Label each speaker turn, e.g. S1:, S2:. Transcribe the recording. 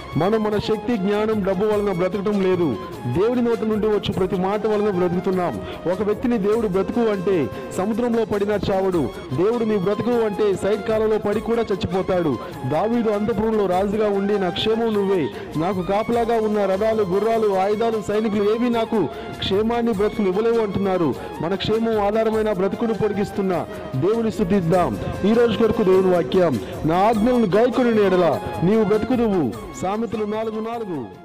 S1: మనం మన శక్తి జ్ఞానం డబ్బు వలన బ్రతకటం లేదు దేవుడి నోటి నుండి వచ్చి ప్రతి మాట వలన బ్రతుకుతున్నాం ఒక వ్యక్తిని దేవుడు బ్రతుకు అంటే సముద్రంలో పడినా చావడు దేవుడు నీ బ్రతుకు అంటే సైడ్ కాలంలో పడి కూడా చచ్చిపోతాడు దావీదు అంతపురంలో రాజుగా ఉండి నా క్షేమం నువ్వే నాకు కాపలాగా ఉన్న రథాలు గుర్రాలు ఆయుధాలు సైనికులు ఏవి నాకు క్షేమాన్ని బ్రతుకులు ఇవ్వలేవు అంటున్నారు మన క్షేమం ఆధారమైన బ్రతుకును పొడిగిస్తున్న దేవుని స్థుతిద్దాం ఈ రోజు కొరకు దేవుని వాక్యం నా ఆజ్ఞలను గాయకుని ఎడల నీవు బ్రతుకుదువు సామెతలు నాలుగు నాలుగు